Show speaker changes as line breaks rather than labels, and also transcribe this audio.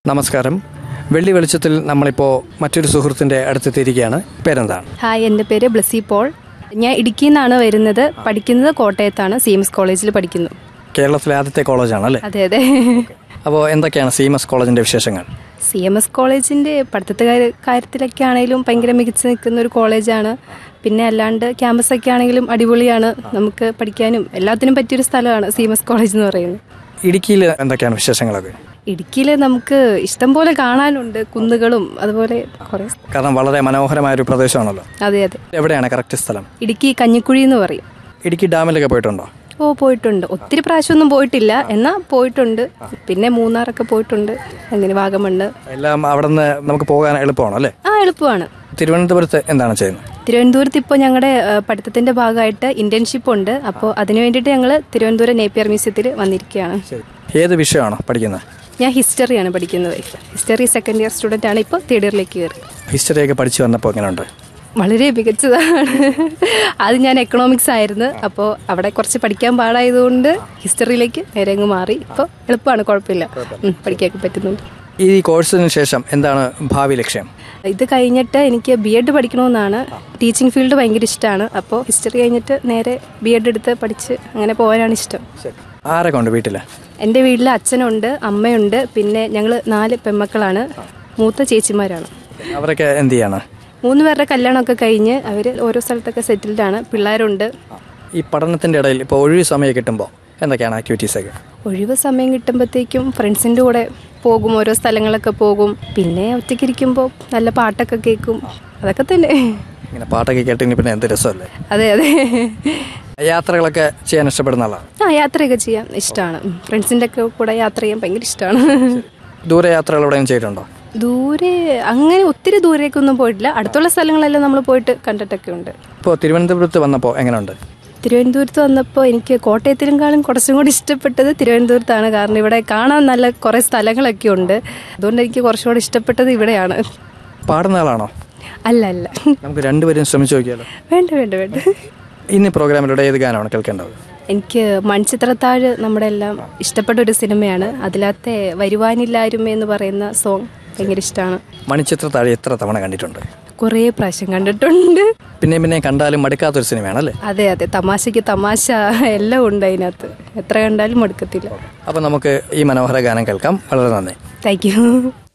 നമസ്കാരം വെള്ളി വെളിച്ചത്തിൽ നമ്മളിപ്പോൾ മറ്റൊരു സുഹൃത്തിൻ്റെ അടുത്തെത്തിയിരിക്കുകയാണ് പേരെന്താണ്
ഹായ് എൻ്റെ പേര് ബ്ലസി പോൾ ഞാൻ ഇടുക്കിയിൽ നിന്നാണ് വരുന്നത് പഠിക്കുന്നത് കോട്ടയത്താണ് സി എം എസ് കോളേജിൽ പഠിക്കുന്നു
കേരളത്തിലെ ആദ്യത്തെ കോളേജാണ് അല്ലേ
അതെ അതെ
അപ്പോൾ എന്തൊക്കെയാണ് സി എം എസ് കോളേജിൻ്റെ വിശേഷങ്ങൾ
സി എം എസ് കോളേജിൻ്റെ പഠിത്തത്തെ കാര്യ- കാര്യത്തിലൊക്കെ ആണെങ്കിലും ഭയങ്കര മികച്ച് നിൽക്കുന്ന ഒരു കോളേജാണ് പിന്നെ അല്ലാണ്ട് ക്യാമ്പസൊക്കെ ആണെങ്കിലും അടിപൊളിയാണ് നമുക്ക് പഠിക്കാനും എല്ലാത്തിനും പറ്റിയൊരു സ്ഥലമാണ് സി എം എസ് കോളേജ് എന്ന് പറയുന്നത്
ഇടുക്കിയിൽ എന്തൊക്കെയാണ് വിശേഷങ്ങളൊക്കെ
ഇടുക്കിയിൽ നമുക്ക് ഇഷ്ടം പോലെ കാണാനുണ്ട് കുന്നുകളും അതുപോലെ കുറേ
കാരണം വളരെ മനോഹരമായ ഒരു പ്രദേശമാണല്ലോ
അതെ അതെ
എവിടെയാണ് കറക്റ്റ് സ്ഥലം
ഇടുക്കി കഞ്ഞിക്കുഴി എന്ന് പറയും
ഇടുക്കി ഡാമിലൊക്കെ പോയിട്ടുണ്ടോ
ഓ പോയിട്ടുണ്ട് ഒത്തിരി പ്രാവശ്യമൊന്നും പോയിട്ടില്ല എന്നാൽ പോയിട്ടുണ്ട് പിന്നെ മൂന്നാറൊക്കെ പോയിട്ടുണ്ട് അങ്ങനെ വാഗമണ്ണ്
എല്ലാം അവിടെ നിന്ന് നമുക്ക് പോകാൻ എളുപ്പമാണോ അല്ലേ
ആ എളുപ്പമാണ്
തിരുവനന്തപുരത്ത് എന്താണ് ചെയ്യുന്നത്
തിരുവനന്തപുരത്ത് ഇപ്പോൾ ഞങ്ങളുടെ പഠിത്തത്തിന്റെ ഭാഗമായിട്ട് ഇന്റേൺഷിപ്പ് ഉണ്ട് അപ്പോൾ അതിനു വേണ്ടിയിട്ട് ഞങ്ങൾ തിരുവനന്തപുരം നേപ്പിയർ മ്യൂസിയത്തിൽ വന്നിരിക്കുകയാണ്
ഏത് വിഷയമാണോ പഠിക്കുന്നത്
ഞാൻ ഹിസ്റ്ററിയാണ് പഠിക്കുന്നത് ഹിസ്റ്ററി സെക്കൻഡ് ഇയർ സ്റ്റുഡൻ്റ് ആണ് ഇപ്പോൾ തേർഡ് ഇയറിലേക്ക് കയറി
ഹിസ്റ്ററിയൊക്കെ പഠിച്ചു വന്നപ്പോൾ എങ്ങനെയുണ്ട്
വളരെ മികച്ചതാണ് അത് ഞാൻ എക്കണോമിക്സ് ആയിരുന്നു അപ്പോൾ അവിടെ കുറച്ച് പഠിക്കാൻ പാടായതുകൊണ്ട് ഹിസ്റ്ററിയിലേക്ക് നേരെ അങ്ങ് മാറി ഇപ്പോൾ എളുപ്പമാണ് കുഴപ്പമില്ല ഉം, പഠിക്കാനൊക്കെ പറ്റുന്നുണ്ട്
ഈ കോഴ്സിന് ശേഷം എന്താണ് ഭാവി ലക്ഷ്യം
ഇത് കഴിഞ്ഞിട്ട് എനിക്ക് ബി എഡ് പഠിക്കണമെന്നാണ് ടീച്ചിങ് ഫീൽഡ് ഭയങ്കര ഇഷ്ടമാണ് അപ്പോൾ ഹിസ്റ്ററി കഴിഞ്ഞിട്ട് നേരെ ബി എഡ് എടുത്ത് പഠിച്ച് അങ്ങനെ പോകാനാണ് ഇഷ്ടം
ആരൊക്കെ ഉണ്ട് വീട്ടിൽ
എൻ്റെ വീട്ടിൽ അച്ഛനുണ്ട് അമ്മയുണ്ട് പിന്നെ ഞങ്ങൾ നാല് പെമ്മക്കളാണ് മൂത്ത ചേച്ചിമാരാണ്
അവരൊക്കെ എന്ത് ചെയ്യാണ്
മൂന്ന് പേരുടെ കല്യാണമൊക്കെ കഴിഞ്ഞ് അവർ ഓരോ സ്ഥലത്തൊക്കെ സെറ്റിൽഡ് ആണ് പിള്ളേരുണ്ട്
ഈ പഠനത്തിൻ്റെ ഇടയിൽ ഇപ്പോൾ ഒഴിവ് സമയം കിട്ടുമ്പോൾ എന്തൊക്കെയാണ് ആക്ടിവിറ്റീസൊക്കെ
ഒഴിവ് സമയം കിട്ടുമ്പോഴത്തേക്കും ഫ്രണ്ട്സിൻ്റെ കൂടെ പോകും ഓരോ സ്ഥലങ്ങളൊക്കെ പോകും പിന്നെ ഒറ്റയ്ക്ക് ഇരിക്കുമ്പോൾ നല്ല പാട്ടൊക്കെ കേൾക്കും അതൊക്കെ തന്നെ
ഇങ്ങനെ പാട്ടൊക്കെ കേട്ടെങ്കിൽ പിന്നെ എന്ത് രസമല്ലേ
അതെ അതെ
യാത്രകളൊക്കെ ചെയ്യാൻ ഇഷ്ടപ്പെടുന്ന ആളാണ്
ആ യാത്രയൊക്കെ ചെയ്യാൻ ഇഷ്ടമാണ് ഫ്രണ്ട്സിൻ്റെ ഒക്കെ കൂടെ യാത്ര ചെയ്യാൻ ഭയങ്കര ഇഷ്ടമാണ്
ദൂരെ യാത്രകൾ എവിടെയും ചെയ്തിട്ടുണ്ടോ
ദൂരെ അങ്ങനെ ഒത്തിരി ദൂരേക്കൊന്നും പോയിട്ടില്ല അടുത്തുള്ള സ്ഥലങ്ങളെല്ലാം നമ്മൾ പോയിട്ട് കണ്ടിട്ടൊക്കെ ഉണ്ട്
ഇപ്പോൾ തിരുവനന്തപുരത്ത് വന്നപ്പോൾ എങ്ങനെയുണ്ട്
തിരുവനന്തപുരത്ത് വന്നപ്പോൾ എനിക്ക് കോട്ടയത്തിലും കുറച്ചും കൂടി ഇഷ്ടപ്പെട്ടത് തിരുവനന്തപുരത്താണ് കാരണം ഇവിടെ കാണാൻ നല്ല കുറേ സ്ഥലങ്ങളൊക്കെ ഉണ്ട് അതുകൊണ്ട് എനിക്ക് കുറച്ചുകൂടി ഇഷ്ടപ്പെട്ടത് ഇവിടെയാണ്
പാടുന്ന ആളാണോ
അല്ല അല്ല
നമുക്ക് രണ്ടുപേരും ശ്രമിച്ചു നോക്കിയാലോ
വേണ്ട വേണ്ട വേണ്ട
ഇന്ന് പ്രോഗ്രാമിലൂടെ ഏത് ഗാനമാണ് കേൾക്കേണ്ടത്
എനിക്ക് മൺചിത്രത്താഴ് നമ്മുടെ എല്ലാം ഇഷ്ടപ്പെട്ട ഒരു സിനിമയാണ് അതിലത്തെ വരുവാനില്ലാരുമേ എന്ന് പറയുന്ന സോങ് ഭയങ്കര ഇഷ്ടമാണ്
മണിച്ചിത്ര താഴെ എത്ര തവണ കണ്ടിട്ടുണ്ട്
കുറേ പ്രാവശ്യം കണ്ടിട്ടുണ്ട്
പിന്നെ പിന്നെ കണ്ടാലും മടുക്കാത്തൊരു സിനിമയാണല്ലേ
അതെ അതെ തമാശയ്ക്ക് തമാശ എല്ലാം ഉണ്ട് അതിനകത്ത് എത്ര കണ്ടാലും മടുക്കത്തില്ല
അപ്പോൾ നമുക്ക് ഈ മനോഹര ഗാനം കേൾക്കാം വളരെ നന്ദി
താങ്ക് യു